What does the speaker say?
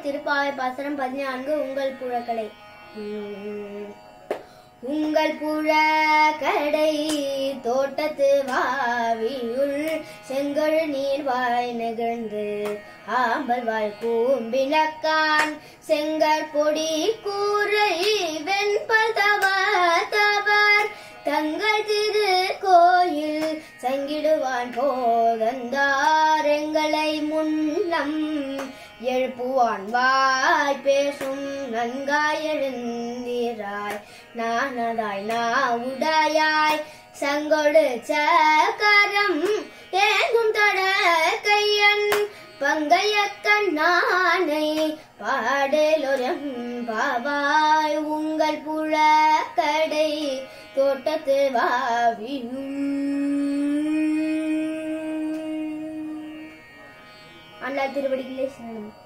திருப்பாவை பாசனம் பதினான்கு உங்கள் புழக்கடை உம். உங்கள் புழக்கடை தோட்டத்து வாவியுள் செங்கழ் நீர் வாய் நெகிழ்ந்து ஆம்பல் வாய் கூம்பினக்கான் செங்கற் பொடி கூரை வெண்பல் தவர் தவர் தங்கள் திரு கோயில் சங்கிடுவான் போதந்தார் எங்களை முன்னம் எழுப்புவான் வாய் பேசும் நன்காய் எழுந்திராய் நானதாய் நாவுடையாய் சங்கொடு சக்கரம் ஏங்கும் தட கையன் பங்கைய கண்ணானை பாடலொரம் பாவாய் உங்கள் புழக்கடை தோட்டத்து வாவியும் அண்ணா திருவடிகளே சரணம்